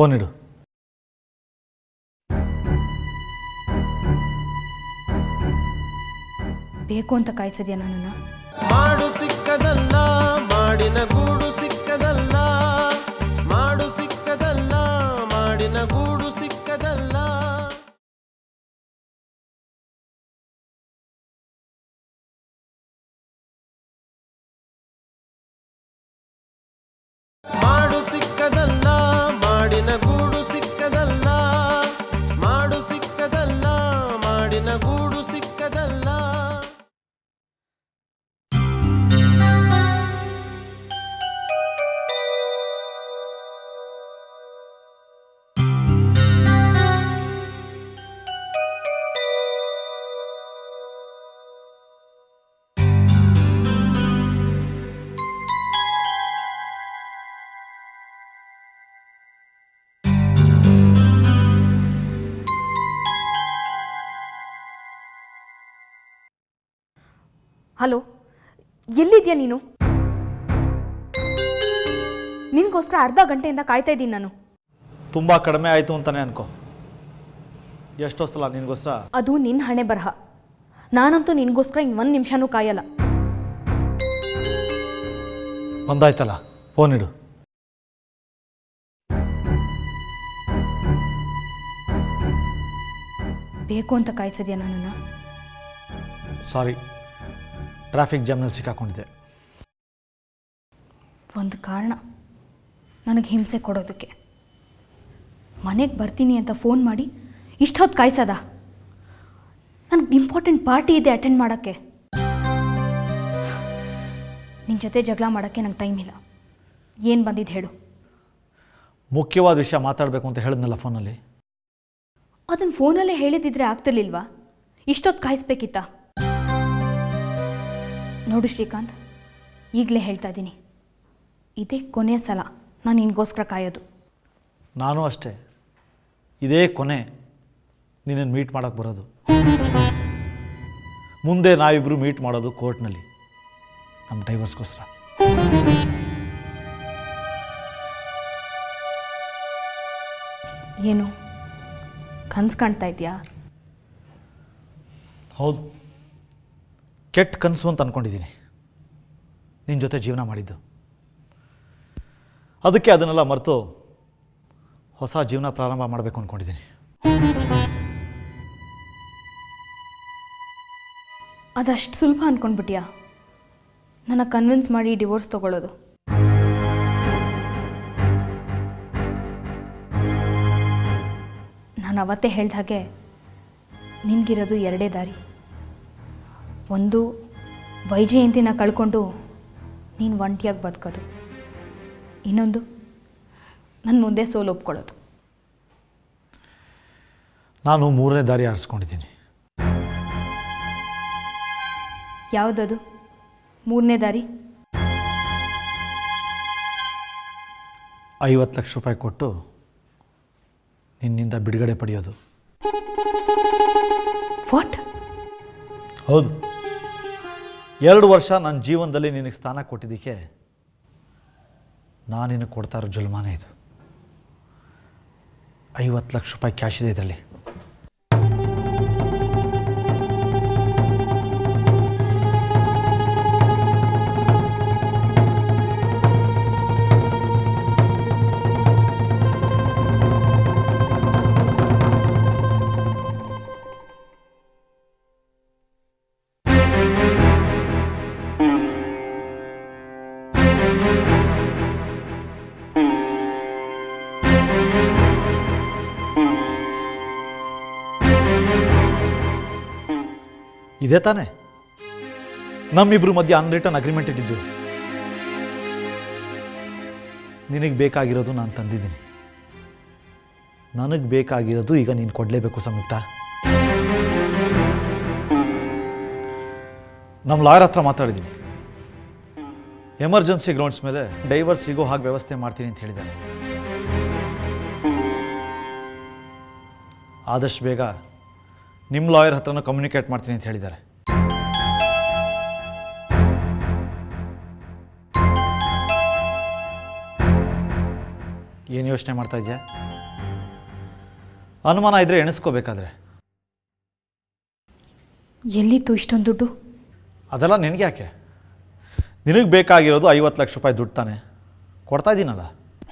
phone ಇಡು ಬೇಕು ಅಂತ ಕಾಯಿಸಿದ್ಯಾ ನನ್ನನ್ನು ಮಾಡು ಸಿಕ್ಕದಲ್ಲ ಮಾಡಿನ ಗೂಡು ಸಿಕ್ಕದಲ್ಲ ಮಾಡು ಸಿಕ್ಕದಲ್ಲ ಮಾಡಿನ ಗೂಡು ಸಿಕ್ಕದಲ್ಲ ಮಾಡು ಸಿಕ್ಕದಲ್ಲ ಮಾಡಿನ ಗೂಡು ಸಿಕ್ಕದಲ್ಲ ಮಾಡು ಸಿಕ್ಕದಲ್ಲ ಮಾಡಿನ ಗೂಡು ಸಿಕ್ಕದಲ್ಲ ಹಲೋ ಎಲ್ಲಿದ್ಯಾ ನೀನು ನಿನಗೋಸ್ಕರ ಅರ್ಧ ಗಂಟೆಯಿಂದ ಕಾಯ್ತಾ ಇದ್ದೀನಿ ನಾನು ತುಂಬ ಕಡಿಮೆ ಆಯಿತು ಅಂತಲೇ ಅನ್ಕೋ ಎಷ್ಟೋ ಸಲ ನಿನಗೋಸ್ಕರ ಅದು ನಿನ್ನ ಹಣೆ ಬರಹ ನಾನಂತೂ ನಿನಗೋಸ್ಕರ ಇನ್ನು ಒಂದು ನಿಮಿಷನೂ ಕಾಯಲ್ಲ ಒಂದಾಯ್ತಲ್ಲ ಫೋನ್ ಇಡು ಬೇಕು ಅಂತ ಕಾಯಿಸಿದ್ಯಾ ನನ್ನನ್ನು ಸಾರಿ ಟ್ರಾಫಿಕ್ ಜಾಮ್ನಲ್ಲಿ ಸಿಕ್ಕಾಕೊಂಡಿದ್ದೆ ಒಂದು ಕಾರಣ ನನಗೆ ಹಿಂಸೆ ಕೊಡೋದಕ್ಕೆ ಮನೆಗೆ ಬರ್ತೀನಿ ಅಂತ ಫೋನ್ ಮಾಡಿ ಇಷ್ಟೊತ್ತು ಕಾಯಿಸದ ನನಗೆ ಇಂಪಾರ್ಟೆಂಟ್ ಪಾರ್ಟಿ ಇದೆ ಅಟೆಂಡ್ ಮಾಡೋಕ್ಕೆ ನಿನ್ನ ಜೊತೆ ಜಗಳ ಮಾಡೋಕ್ಕೆ ನಂಗೆ ಟೈಮ್ ಇಲ್ಲ ಏನು ಬಂದಿದ್ದು ಹೇಳು ಮುಖ್ಯವಾದ ವಿಷಯ ಮಾತಾಡಬೇಕು ಅಂತ ಹೇಳಿದ್ನಲ್ಲ ಫೋನಲ್ಲಿ ಅದನ್ನು ಫೋನಲ್ಲೇ ಹೇಳಿದಿದ್ರೆ ಆಗ್ತಿರ್ಲಿಲ್ವಾ ಇಷ್ಟೊತ್ತು ಕಾಯಿಸ್ಬೇಕಿತ್ತ ನೋಡು ಶ್ರೀಕಾಂತ್ ಈಗಲೇ ಹೇಳ್ತಾ ಇದ್ದೀನಿ ಇದೇ ಕೊನೆಯ ಸಲ ನಾನು ನಿನಗೋಸ್ಕರ ಕಾಯೋದು ನಾನು ಅಷ್ಟೇ ಇದೇ ಕೊನೆ ನಿನ್ನನ್ನು ಮೀಟ್ ಮಾಡೋಕ್ಕೆ ಬರೋದು ಮುಂದೆ ನಾವಿಬ್ಬರು ಮೀಟ್ ಮಾಡೋದು ಕೋರ್ಟ್ನಲ್ಲಿ ನಮ್ಮ ಡೈವರ್ಸ್ಗೋಸ್ಕರ ಏನು ಕನ್ಸು ಕಾಣ್ತಾ ಇದೆಯಾ ಹೌದು ಕೆಟ್ಟ ಕನಸು ಅಂತ ಅಂದ್ಕೊಂಡಿದ್ದೀನಿ ನಿನ್ನ ಜೊತೆ ಜೀವನ ಮಾಡಿದ್ದು ಅದಕ್ಕೆ ಅದನ್ನೆಲ್ಲ ಮರೆತು ಹೊಸ ಜೀವನ ಪ್ರಾರಂಭ ಮಾಡಬೇಕು ಅಂದ್ಕೊಂಡಿದ್ದೀನಿ ಅದಷ್ಟು ಸುಲಭ ಅಂದ್ಕೊಂಡ್ಬಿಟ್ಯಾ ನನ್ನ ಕನ್ವಿನ್ಸ್ ಮಾಡಿ ಡಿವೋರ್ಸ್ ತಗೊಳ್ಳೋದು ನಾನು ಅವತ್ತೇ ಹೇಳ್ದ ಹಾಗೆ ನಿನಗಿರೋದು ಎರಡೇ ದಾರಿ ಒಂದು ವೈಜಯಂತಿನ ಕಳ್ಕೊಂಡು ನೀನು ಒಂಟಿಯಾಗಿ ಬದುಕೋದು ಇನ್ನೊಂದು ನನ್ನ ಮುಂದೆ ಸೋಲು ಒಪ್ಕೊಳ್ಳೋದು ನಾನು ಮೂರನೇ ದಾರಿ ಆರಿಸ್ಕೊಂಡಿದ್ದೀನಿ ಯಾವುದದು ಮೂರನೇ ದಾರಿ ಐವತ್ತು ಲಕ್ಷ ರೂಪಾಯಿ ಕೊಟ್ಟು ನಿನ್ನಿಂದ ಬಿಡುಗಡೆ ಪಡೆಯೋದು ವಾಟ್ ಹೌದು ಎರಡು ವರ್ಷ ನನ್ನ ಜೀವನದಲ್ಲಿ ನಿನಗೆ ಸ್ಥಾನ ಕೊಟ್ಟಿದ್ದಕ್ಕೆ ನಾನು ನಿನಗೆ ಕೊಡ್ತಾ ಇರೋ ಜುಲ್ಮಾನೆ ಇದು ಐವತ್ತು ಲಕ್ಷ ರೂಪಾಯಿ ಕ್ಯಾಶ್ ಇದೆ ಇದರಲ್ಲಿ ಇದೇ ತಾನೇ ನಮ್ಮಿಬ್ರು ಮಧ್ಯೆ ಅನ್ರಿಟರ್ನ್ ಅಗ್ರಿಮೆಂಟ್ ಇಟ್ಟಿದ್ದು ನಿನಗೆ ಬೇಕಾಗಿರೋದು ನಾನು ತಂದಿದ್ದೀನಿ ನನಗೆ ಬೇಕಾಗಿರೋದು ಈಗ ನೀನು ಕೊಡಲೇಬೇಕು ಸಂಯುಕ್ತ ನಮ್ಮ ಲಾಯರ್ ಹತ್ರ ಮಾತಾಡಿದ್ದೀನಿ ಎಮರ್ಜೆನ್ಸಿ ಗ್ರೌಂಡ್ಸ್ ಮೇಲೆ ಡೈವರ್ಸ್ ಸಿಗೋ ಹಾಗೆ ವ್ಯವಸ್ಥೆ ಮಾಡ್ತೀನಿ ಅಂತ ಹೇಳಿದ್ದಾರೆ ಆದಷ್ಟು ಬೇಗ ನಿಮ್ಮ ಲಾಯರ್ ಹತ್ರನೂ ಕಮ್ಯುನಿಕೇಟ್ ಮಾಡ್ತೀನಿ ಅಂತ ಹೇಳಿದ್ದಾರೆ ಏನು ಯೋಚನೆ ಮಾಡ್ತಾ ಇದೆಯಾ ಅನುಮಾನ ಇದ್ದರೆ ಎಣಿಸ್ಕೋಬೇಕಾದ್ರೆ ಎಲ್ಲಿತ್ತು ಇಷ್ಟೊಂದು ದುಡ್ಡು ಅದೆಲ್ಲ ನಿನಗೆ ಯಾಕೆ ನಿನಗೆ ಬೇಕಾಗಿರೋದು ಐವತ್ತು ಲಕ್ಷ ರೂಪಾಯಿ ದುಡ್ಡು ತಾನೆ ಕೊಡ್ತಾ ಇದ್ದೀನಲ್ಲ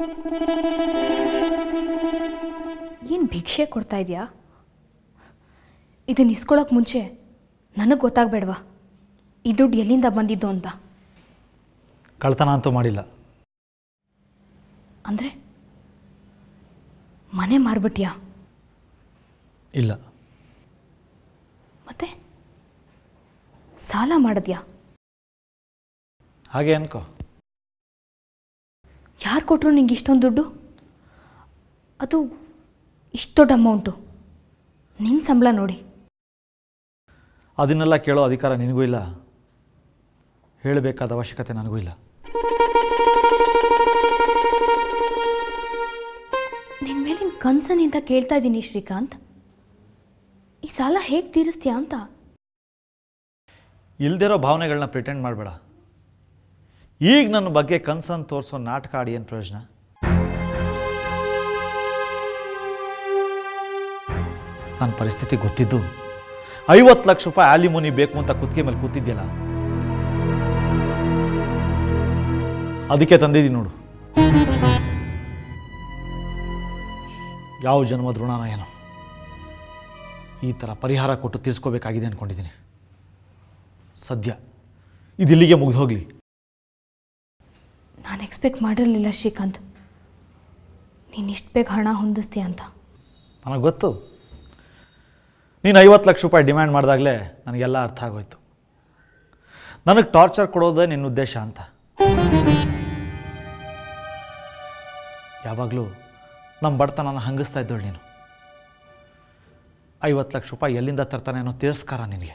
ಏನು ಭಿಕ್ಷೆ ಕೊಡ್ತಾ ಇದೆಯಾ ಇದನ್ನ ಇಸ್ಕೊಳಕ್ಕೆ ಮುಂಚೆ ನನಗೆ ಗೊತ್ತಾಗಬೇಡ್ವಾ ಈ ದುಡ್ಡು ಎಲ್ಲಿಂದ ಬಂದಿದ್ದು ಅಂತ ಕಳ್ತನ ಅಂತೂ ಮಾಡಿಲ್ಲ ಅಂದರೆ ಮನೆ ಮಾರ್ಬಿಟ್ಯಾ ಇಲ್ಲ ಮತ್ತೆ ಸಾಲ ಮಾಡಿದ್ಯಾ ಹಾಗೆ ಅನ್ಕೋ ಯಾರು ಕೊಟ್ಟರು ನಿಂಗೆ ಇಷ್ಟೊಂದು ದುಡ್ಡು ಅದು ಇಷ್ಟು ದೊಡ್ಡ ಅಮೌಂಟು ನಿನ್ನ ಸಂಬಳ ನೋಡಿ ಅದನ್ನೆಲ್ಲ ಕೇಳೋ ಅಧಿಕಾರ ನಿನಗೂ ಇಲ್ಲ ಹೇಳಬೇಕಾದ ಅವಶ್ಯಕತೆ ನನಗೂ ಇಲ್ಲ ನಿನ್ನ ಮೇಲಿನ ಕನ್ಸನಿಂದ ಕೇಳ್ತಾ ಇದ್ದೀನಿ ಶ್ರೀಕಾಂತ್ ಈ ಸಾಲ ಹೇಗೆ ತೀರಿಸ್ತೀಯಾ ಅಂತ ಇಲ್ದಿರೋ ಭಾವನೆಗಳನ್ನ ಪ್ರಿಟೆಂಡ್ ಮಾಡಬೇಡ ಈಗ ನನ್ನ ಬಗ್ಗೆ ಕನ್ಸನ್ ತೋರಿಸೋ ನಾಟಕ ಆಡಿ ಏನು ಪ್ರಯೋಜನ ನನ್ನ ಪರಿಸ್ಥಿತಿ ಗೊತ್ತಿದ್ದು ಐವತ್ತು ಲಕ್ಷ ರೂಪಾಯಿ ಆಲಿಮೋನಿ ಬೇಕು ಅಂತ ಕುತ್ತಿಗೆ ಮೇಲೆ ಕೂತಿದ್ಯಲ್ಲ ಅದಕ್ಕೆ ತಂದಿದ್ದೀನಿ ನೋಡು ಯಾವ ಜನ್ಮದ ಋಣನ ಏನೋ ಈ ಥರ ಪರಿಹಾರ ಕೊಟ್ಟು ತೀರ್ಸ್ಕೋಬೇಕಾಗಿದೆ ಅಂದ್ಕೊಂಡಿದ್ದೀನಿ ಸದ್ಯ ಇದಿಲ್ಲಿಗೆ ಮುಗಿದು ಹೋಗಲಿ ನಾನು ಎಕ್ಸ್ಪೆಕ್ಟ್ ಮಾಡಿರಲಿಲ್ಲ ಶ್ರೀಕಾಂತ್ ನೀನು ಇಷ್ಟು ಬೇಗ ಹಣ ಹೊಂದಿಸ್ತೀಯ ಅಂತ ನನಗೆ ಗೊತ್ತು ನೀನು ಐವತ್ತು ಲಕ್ಷ ರೂಪಾಯಿ ಡಿಮ್ಯಾಂಡ್ ಮಾಡಿದಾಗಲೇ ನನಗೆಲ್ಲ ಅರ್ಥ ಆಗೋಯ್ತು ನನಗೆ ಟಾರ್ಚರ್ ಕೊಡೋದೇ ನಿನ್ನ ಉದ್ದೇಶ ಅಂತ ಯಾವಾಗಲೂ ನಮ್ಮ ಬಡತನನ ಹಂಗಿಸ್ತಾ ಇದ್ದಳು ನೀನು ಐವತ್ತು ಲಕ್ಷ ರೂಪಾಯಿ ಎಲ್ಲಿಂದ ತರ್ತಾನೆ ಅನ್ನೋ ತಿರಸ್ಕಾರ ನಿನಗೆ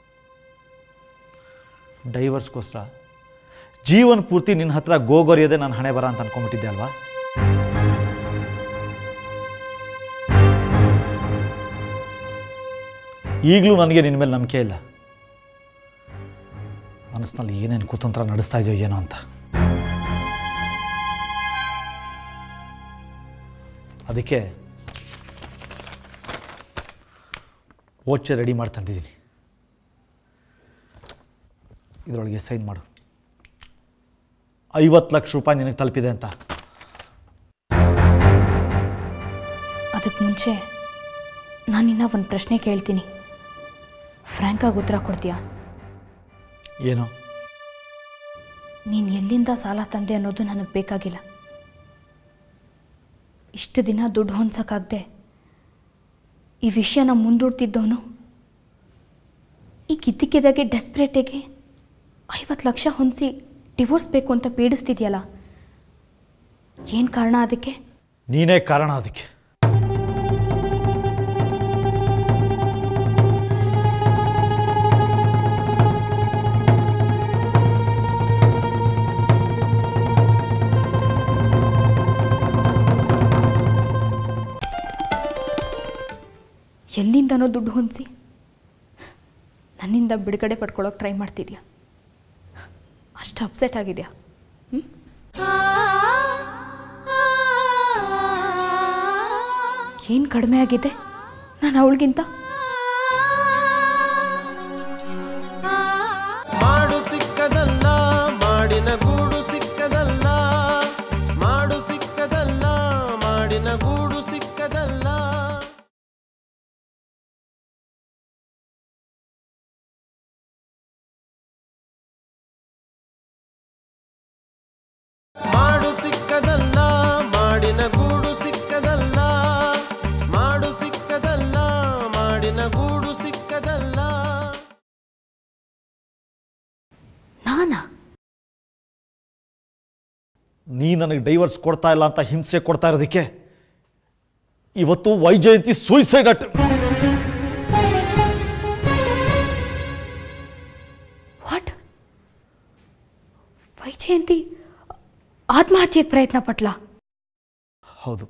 ಡೈವರ್ಸ್ಗೋಸ್ಕರ ಜೀವನ ಪೂರ್ತಿ ನಿನ್ನ ಹತ್ರ ಗೋಗೊರಿಯೋದೇ ನನ್ನ ಹಣೆ ಬರ ಅಂತ ಅನ್ಕೊಂಬಿಟ್ಟಿದ್ದೆ ಅಲ್ವಾ ಈಗಲೂ ನನಗೆ ನಿನ್ನ ಮೇಲೆ ನಂಬಿಕೆ ಇಲ್ಲ ಮನಸ್ಸಿನಲ್ಲಿ ಏನೇನು ಕುತಂತ್ರ ನಡೆಸ್ತಾ ಇದೆಯೋ ಏನೋ ಅಂತ ಅದಕ್ಕೆ ಓಚೆ ರೆಡಿ ಮಾಡಿ ತಂದಿದ್ದೀನಿ ಇದರೊಳಗೆ ಸೈನ್ ಮಾಡು ಐವತ್ತು ಲಕ್ಷ ರೂಪಾಯಿ ನಿನಗೆ ತಲುಪಿದೆ ಅಂತ ಅದಕ್ಕೆ ಮುಂಚೆ ನಾನಿನ್ನ ಒಂದು ಪ್ರಶ್ನೆ ಕೇಳ್ತೀನಿ ಫ್ರ್ಯಾಂಕಾಗಿ ಉತ್ತರ ಕೊಡ್ತೀಯಾ ಏನು ನೀನು ಎಲ್ಲಿಂದ ಸಾಲ ತಂದೆ ಅನ್ನೋದು ನನಗೆ ಬೇಕಾಗಿಲ್ಲ ಇಷ್ಟು ದಿನ ದುಡ್ಡು ಹೊಂದ್ಸೋಕ್ಕಾಗದೆ ಈ ವಿಷಯನ ಮುಂದೂಡ್ತಿದ್ದವನು ಈಗ ಇದ್ದಕ್ಕಿದ್ದಾಗೆ ಡೆಸ್ಪ್ರೇಟಿಗೆ ಐವತ್ತು ಲಕ್ಷ ಹೊಂದಿಸಿ ಡಿವೋರ್ಸ್ ಬೇಕು ಅಂತ ಪೀಡಿಸ್ತಿದ್ಯಲ್ಲ ಏನು ಕಾರಣ ಅದಕ್ಕೆ ನೀನೇ ಕಾರಣ ಅದಕ್ಕೆ ಎಲ್ಲಿಂದನೋ ದುಡ್ಡು ಹೊಂದಿಸಿ ನನ್ನಿಂದ ಬಿಡುಗಡೆ ಪಡ್ಕೊಳ್ಳೋಕೆ ಟ್ರೈ ಮಾಡ್ತಿದ್ಯಾ ಅಷ್ಟು ಅಪ್ಸೆಟ್ ಆಗಿದೆಯಾ ಹ್ಞೂ ಏನು ಕಡಿಮೆ ಆಗಿದೆ ನಾನು ಅವಳಿಗಿಂತ ಮಾಡು ಸಿಕ್ಕದಲ್ಲ ಮಾಡಿನ ಗೂಡು ಸಿಕ್ಕದಲ್ಲ ಮಾಡು ಸಿಕ್ಕದಲ್ಲ ಮಾಡಿನ ಗೂಡು ಸಿಕ್ಕದಲ್ಲ ಮಾಡು ಸಿಕ್ಕದಲ್ಲ ಮಾಡಿನ ಗೂಡು ಸಿಕ್ಕದಲ್ಲ ಮಾಡು ಸಿಕ್ಕದಲ್ಲ ಮಾಡಿನ ಗೂಡು ಸಿಕ್ಕದಲ್ಲ ನಾನಾ ನೀ ನನಗೆ ಡೈವರ್ಸ್ ಕೊಡ್ತಾ ಇಲ್ಲ ಅಂತ ಹಿಂಸೆ ಕೊಡ್ತಾ ಇರೋದಕ್ಕೆ ಇವತ್ತು ವೈಜಯಂತಿ ಸೂಯಿಸೈಡ್ ಅಟ್ ವಾಟ್ ವೈಜಯಂತಿ ಆತ್ಮಹತ್ಯೆಗೆ ಪ್ರಯತ್ನ ಪಟ್ಲಾ ಹೌದು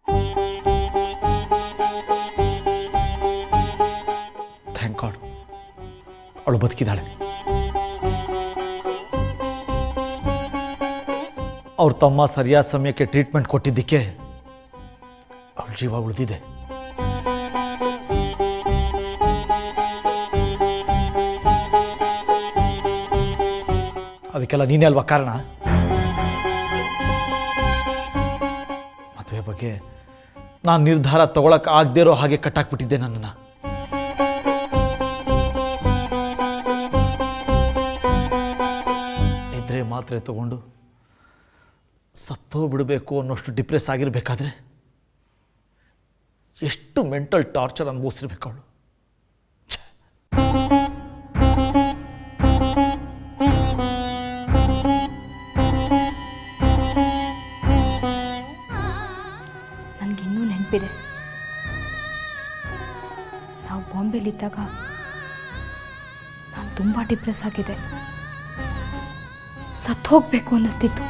ಥ್ಯಾಂಕ್ ಗಾಡ್ ಅವಳು ಬದುಕಿದ್ದಾಳೆ ಅವ್ರ ತಮ್ಮ ಸರಿಯಾದ ಸಮಯಕ್ಕೆ ಟ್ರೀಟ್ಮೆಂಟ್ ಕೊಟ್ಟಿದ್ದಕ್ಕೆ ಅವಳ ಜೀವ ಉಳಿದಿದೆ ಅದಕ್ಕೆಲ್ಲ ನೀನೇ ಅಲ್ವಾ ಕಾರಣ ಮದುವೆ ಬಗ್ಗೆ ನಾನು ನಿರ್ಧಾರ ತಗೊಳಕ್ ಆಗದೇ ಇರೋ ಹಾಗೆ ಕಟ್ಟಾಕ್ಬಿಟ್ಟಿದ್ದೆ ನನ್ನನ್ನು ನಿದ್ರೆ ಮಾತ್ರೆ ತಗೊಂಡು ಸತ್ತೋ ಬಿಡಬೇಕು ಅನ್ನೋಷ್ಟು ಡಿಪ್ರೆಸ್ ಆಗಿರಬೇಕಾದ್ರೆ ಎಷ್ಟು ಮೆಂಟಲ್ ಟಾರ್ಚರ್ ಅನುಭವಿಸಿರ್ಬೇಕು ಅವಳು ನನಗಿನ್ನೂ ನೆನಪಿದೆ ನಾವು ಬಾಂಬೆಲಿದ್ದಾಗ ನಾನು ತುಂಬ ಡಿಪ್ರೆಸ್ ಆಗಿದೆ ಸತ್ತು ಹೋಗಬೇಕು ಅನ್ನಿಸ್ತಿತ್ತು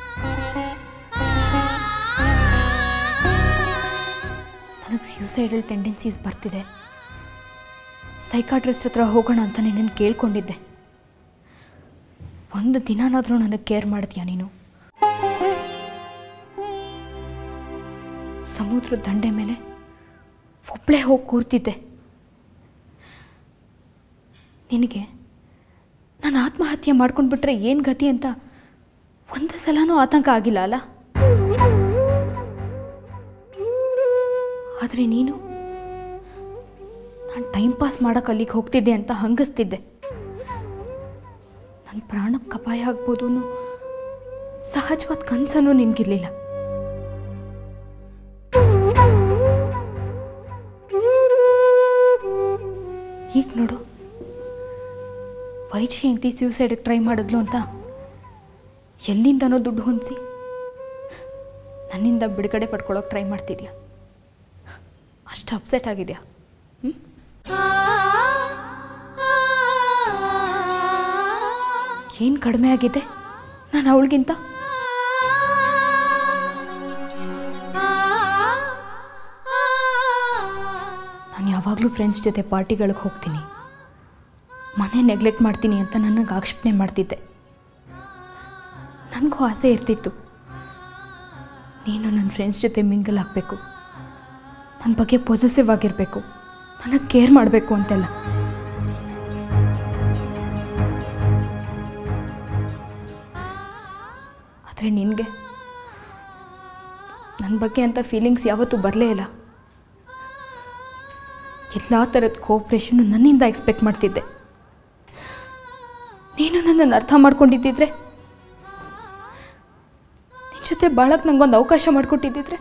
ನನಗೆ ಸ್ಯೂಸೈಡಲ್ ಟೆಂಡೆನ್ಸೀಸ್ ಬರ್ತಿದೆ ಸೈಕಾಟ್ರಿಸ್ಟ್ ಹತ್ರ ಹೋಗೋಣ ಅಂತ ನಿನ್ನನ್ನು ಕೇಳ್ಕೊಂಡಿದ್ದೆ ಒಂದು ದಿನನಾದರೂ ನನಗೆ ಕೇರ್ ಮಾಡ್ತೀಯಾ ನೀನು ಸಮುದ್ರದ ದಂಡೆ ಮೇಲೆ ಒಬ್ಬಳೇ ಹೋಗಿ ಕೂರ್ತಿದ್ದೆ ನಿನಗೆ ನಾನು ಆತ್ಮಹತ್ಯೆ ಮಾಡ್ಕೊಂಡ್ಬಿಟ್ರೆ ಏನು ಗತಿ ಅಂತ ಒಂದು ಸಲನೂ ಆತಂಕ ಆಗಿಲ್ಲ ಅಲ್ಲ ಆದರೆ ನೀನು ನಾನು ಟೈಮ್ ಪಾಸ್ ಮಾಡೋಕೆ ಅಲ್ಲಿಗೆ ಹೋಗ್ತಿದ್ದೆ ಅಂತ ಹಂಗಿಸ್ತಿದ್ದೆ ನನ್ನ ಪ್ರಾಣಕ್ಕೆ ಅಪಾಯ ಆಗ್ಬೋದು ಅನ್ನೋ ಸಹಜವಾದ ಕನಸನ್ನು ನಿನಗಿರಲಿಲ್ಲ ಈಗ ನೋಡು ವೈಜಯಂತಿ ಸ್ಯೂಸೈಡಿಗೆ ಟ್ರೈ ಮಾಡಿದ್ಲು ಅಂತ ಎಲ್ಲಿಂದನೋ ದುಡ್ಡು ಹೊಂದಿಸಿ ನನ್ನಿಂದ ಬಿಡುಗಡೆ ಪಡ್ಕೊಳ್ಳೋಕೆ ಟ್ರೈ ಮಾಡ್ತಿದ್ಯಾ ಅಷ್ಟು ಅಪ್ಸೆಟ್ ಆಗಿದೆಯಾ ಹ್ಞೂ ಏನು ಕಡಿಮೆ ಆಗಿದೆ ನಾನು ಅವಳಿಗಿಂತ ನಾನು ಯಾವಾಗಲೂ ಫ್ರೆಂಡ್ಸ್ ಜೊತೆ ಪಾರ್ಟಿಗಳಿಗೆ ಹೋಗ್ತೀನಿ ಮನೆ ನೆಗ್ಲೆಕ್ಟ್ ಮಾಡ್ತೀನಿ ಅಂತ ನನಗೆ ಆಕ್ಷೇಪಣೆ ಮಾಡ್ತಿದ್ದೆ ನನಗೂ ಆಸೆ ಇರ್ತಿತ್ತು ನೀನು ನನ್ನ ಫ್ರೆಂಡ್ಸ್ ಜೊತೆ ಮಿಂಗಲ್ ಆಗಬೇಕು ನನ್ನ ಬಗ್ಗೆ ಪೊಸೆಸಿವ್ ಆಗಿರಬೇಕು ನನಗೆ ಕೇರ್ ಮಾಡಬೇಕು ಅಂತೆಲ್ಲ ಆದರೆ ನಿನಗೆ ನನ್ನ ಬಗ್ಗೆ ಅಂತ ಫೀಲಿಂಗ್ಸ್ ಯಾವತ್ತೂ ಬರಲೇ ಇಲ್ಲ ಎಲ್ಲ ಥರದ ಕೋಪ್ರೇಷನ್ನು ನನ್ನಿಂದ ಎಕ್ಸ್ಪೆಕ್ಟ್ ಮಾಡ್ತಿದ್ದೆ ನೀನು ನನ್ನನ್ನು ಅರ್ಥ ಮಾಡ್ಕೊಂಡಿದ್ದಿದ್ರೆ ನಿನ್ನ ಜೊತೆ ಬಾಳಕ್ಕೆ ನಂಗೊಂದು ಅವಕಾಶ ಮಾಡಿಕೊಟ್ಟಿದ್ದಿದ್ರೆ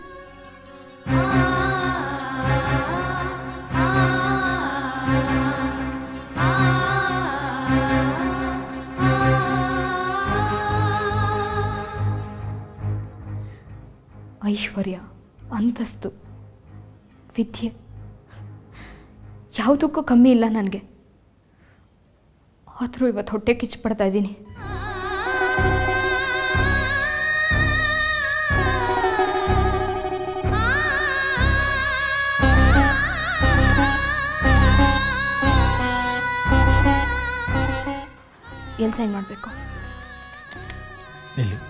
ಐಶ್ವರ್ಯ ಅಂತಸ್ತು ವಿದ್ಯೆ ಯಾವುದಕ್ಕೂ ಕಮ್ಮಿ ಇಲ್ಲ ನನಗೆ ಆದರೂ ಇವತ್ತು ಹೊಟ್ಟೆ ಕಿಚ್ಚು ಪಡ್ತಾ ಇದ್ದೀನಿ ಎಲ್ಲಿ ಸೈನ್ ಮಾಡಬೇಕು ನಿಲ್ಲಿ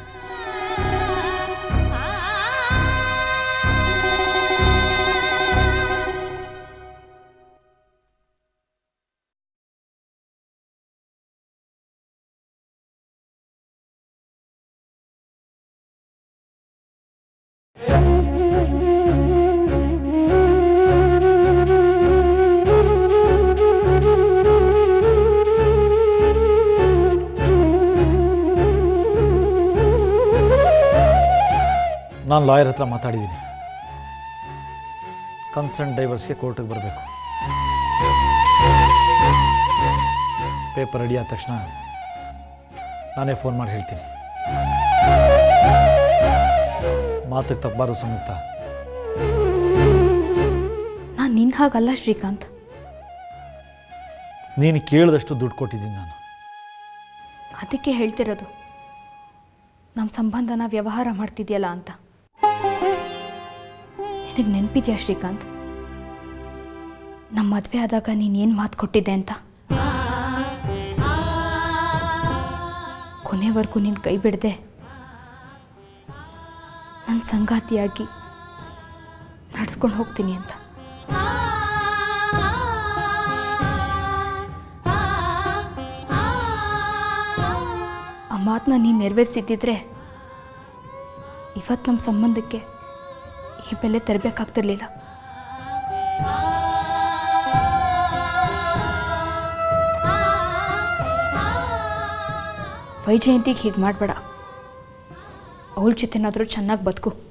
ನಾನು ಲಾಯರ್ ಹತ್ರ ಮಾತಾಡಿದ್ದೀನಿ ಕನ್ಸರ್ನ್ ಡೈವರ್ಸ್ಗೆ ಕೋರ್ಟಿಗೆ ಬರಬೇಕು ಪೇಪರ್ ರೆಡಿ ಆದ ತಕ್ಷಣ ನಾನೇ ಫೋನ್ ಮಾಡಿ ಹೇಳ್ತೀನಿ ಮಾತಿಗೆ ತಪ್ಪಬಾರ್ದು ಸಂಯುಕ್ತ ನಾನು ನಿನ್ನ ಹಾಗಲ್ಲ ಶ್ರೀಕಾಂತ್ ನೀನು ಕೇಳಿದಷ್ಟು ದುಡ್ಡು ಕೊಟ್ಟಿದ್ದೀನಿ ನಾನು ಅದಕ್ಕೆ ಹೇಳ್ತಿರೋದು ನಮ್ಮ ಸಂಬಂಧನ ವ್ಯವಹಾರ ಮಾಡ್ತಿದ್ಯಲ್ಲ ಅಂತ ನಿನಗೆ ನೆನಪಿದ್ಯಾ ಶ್ರೀಕಾಂತ್ ನಮ್ಮ ಮದುವೆ ಆದಾಗ ನೀನು ಏನು ಮಾತು ಕೊಟ್ಟಿದ್ದೆ ಅಂತ ಕೊನೆವರೆಗೂ ನೀನು ಕೈ ಬಿಡದೆ ನನ್ನ ಸಂಗಾತಿಯಾಗಿ ನಡ್ಸ್ಕೊಂಡು ಹೋಗ್ತೀನಿ ಅಂತ ಆ ಮಾತನ್ನ ನೀನು ನೆರವೇರಿಸಿದ್ದಿದ್ರೆ ಇವತ್ತು ನಮ್ಮ ಸಂಬಂಧಕ್ಕೆ ಈ ಬೆಲೆ ತರಬೇಕಾಗ್ತಿರ್ಲಿಲ್ಲ ವೈಜಯಂತಿಗೆ ಹೀಗೆ ಮಾಡಬೇಡ ಅವಳ ಜೊತೆನಾದರೂ ಚೆನ್ನಾಗಿ ಬದುಕು